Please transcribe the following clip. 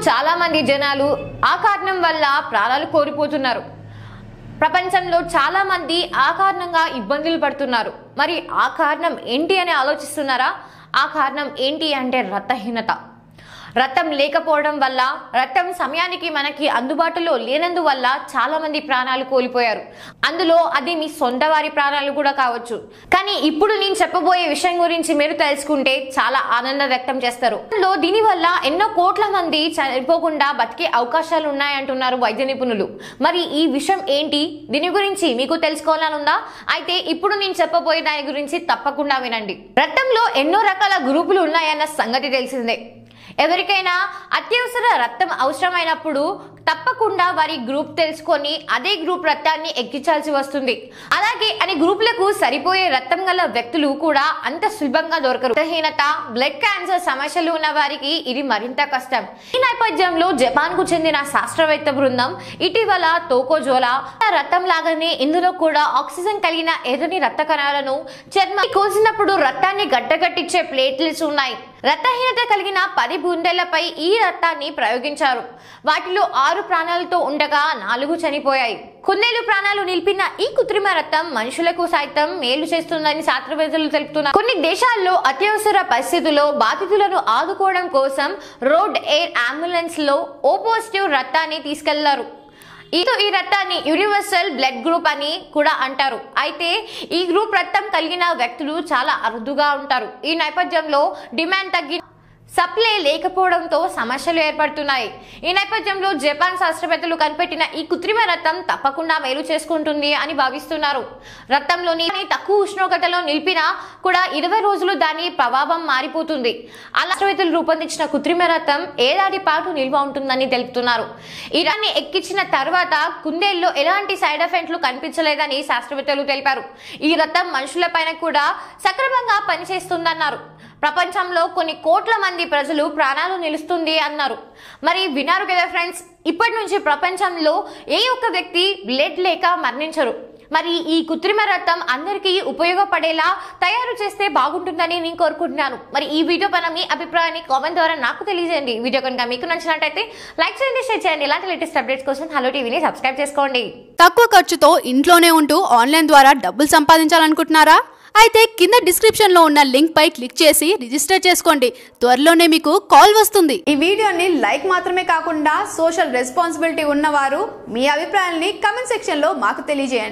చాలా మంది జనాలు ఆ కారణం వల్ల ప్రాణాలు కోల్పోతున్నారు ప్రపంచంలో చాలా మంది ఆ కారణంగా ఇబ్బందులు పడుతున్నారు మరి ఆ కారణం ఏంటి అని ఆలోచిస్తున్నారా ఆ కారణం ఏంటి అంటే రక్తహీనత రక్తం లేకపోవడం వల్ల రక్తం సమయానికి మనకి అందుబాటులో లేనందువల్ల చాలా మంది ప్రాణాలు కోల్పోయారు అందులో అది మీ సొంత వారి ప్రాణాలు కూడా కావచ్చు కానీ ఇప్పుడు నేను చెప్పబోయే విషయం గురించి మీరు తెలుసుకుంటే చాలా ఆనందం వ్యక్తం చేస్తారు లో దీనివల్ల ఎన్నో కోట్ల మంది చనిపోకుండా బతికే అవకాశాలు ఉన్నాయంటున్నారు వైద్య నిపుణులు మరి ఈ విషయం ఏంటి దీని గురించి మీకు తెలుసుకోవాలనుందా అయితే ఇప్పుడు నేను చెప్పబోయే దాని గురించి తప్పకుండా వినండి రక్తంలో ఎన్నో రకాల గ్రూపులు ఉన్నాయన్న సంగతి తెలిసిందే ఎవరికైనా అత్యవసర రక్తం అవసరమైనప్పుడు తప్పకుండా వారి గ్రూప్ తెలుసుకొని అదే గ్రూప్ రక్తాన్ని ఎక్కించాల్సి వస్తుంది అలాగే అని గ్రూపులకు సరిపోయే రక్తం గల వ్యక్తులు కూడా అంత సులభంగా దొరకరు రక్తహీనత బ్లడ్ క్యాన్సర్ సమస్యలు ఉన్న వారికి ఇది మరింత కష్టం ఈ నేపథ్యంలో జపాన్ కు చెందిన శాస్త్రవేత్త బృందం ఇటీవల తోకోజోలా రక్తం లాగానే ఇందులో కూడా ఆక్సిజన్ కలిగిన ఎర్రని రక్త కణాలను చర్మం కోసినప్పుడు రక్తాన్ని గడ్డగట్టించే ప్లేట్లెట్స్ ఉన్నాయి రక్తహీనత కలిగిన పది బుందెలపై ఈ రక్తాన్ని ప్రయోగించారు వాటిలో ఆరు ప్రాణాలతో ఉండగా నాలుగు చనిపోయాయి కొన్నేళ్లు ప్రాణాలు నిలిపిన ఈ కృత్రిమ రక్తం మనుషులకు సైతం మేలు చేస్తుందని శాస్త్రవేత్తలు తెలుపుతున్నారు కొన్ని దేశాల్లో అత్యవసర పరిస్థితుల్లో బాధితులను ఆదుకోవడం కోసం రోడ్ ఎయిర్ అంబులెన్స్ లో ఓ పాజిటివ్ రక్తాన్ని తీసుకెళ్లారు ఇదో ఈ రక్తాన్ని యూనివర్సల్ బ్లడ్ గ్రూప్ అని కూడా అంటారు అయితే ఈ గ్రూప్ రక్తం కలిగిన వ్యక్తులు చాలా అరుదుగా ఉంటారు ఈ నేపథ్యంలో డిమాండ్ తగ్గి సప్లై లేకపోవడంతో సమస్యలు ఏర్పడుతున్నాయి ఈ నేపథ్యంలో జపాన్ శాస్త్రవేత్తలు కనిపెట్టిన ఈ కృత్రిమ రక్తం తప్పకుండా మేలు చేసుకుంటుంది అని భావిస్తున్నారు రక్తంలోని తక్కువ ఉష్ణోగ్రతలో నిలిపినా కూడా ఇరవై రోజులు దాని ప్రభావం మారిపోతుంది అలా శాస్త్రవేత్తలు రూపొందించిన కృత్రిమ రక్తం ఏడాది పాటు నిల్వ ఉంటుందని తెలుపుతున్నారు ఈ రాన్ని ఎక్కించిన తర్వాత కుందేల్లో ఎలాంటి సైడ్ ఎఫెక్ట్లు కనిపించలేదని శాస్త్రవేత్తలు తెలిపారు ఈ రక్తం మనుషులపైన కూడా సక్రమంగా పనిచేస్తుందన్నారు ప్రపంచంలో కొన్ని కోట్ల మంది ప్రజలు ప్రాణాలు నిలుస్తుంది అన్నారు మరి విన్నారు కదా ఫ్రెండ్స్ ఇప్పటి నుంచి ప్రపంచంలో ఏ ఒక్క వ్యక్తి బ్లడ్ లేక మరణించరు మరి ఈ కృత్రిమ రక్తం అందరికీ ఉపయోగపడేలా తయారు చేస్తే బాగుంటుందని నేను కోరుకుంటున్నాను మరి ఈ వీడియో పైన మీ అభిప్రాయాన్ని కామెంట్ ద్వారా నాకు తెలియజేయండి ఈ వీడియో కనుక మీకు నచ్చినట్టయితే లైక్ చేయండి షేర్ చేయండి ఇలాంటి లేటెస్ట్ అప్డేట్స్ కోసం హలో టీవీని సబ్స్క్రైబ్ చేసుకోండి తక్కువ ఖర్చుతో ఇంట్లోనే ఉంటూ ఆన్లైన్ ద్వారా డబ్బులు సంపాదించాలనుకుంటున్నారా అయితే కింద డిస్క్రిప్షన్లో ఉన్న లింక్ పై క్లిక్ చేసి రిజిస్టర్ చేసుకోండి త్వరలోనే మీకు కాల్ వస్తుంది ఈ వీడియోని లైక్ మాత్రమే కాకుండా సోషల్ రెస్పాన్సిబిలిటీ ఉన్నవారు మీ అభిప్రాయాల్ని కమెంట్ సెక్షన్లో మాకు తెలియజేయండి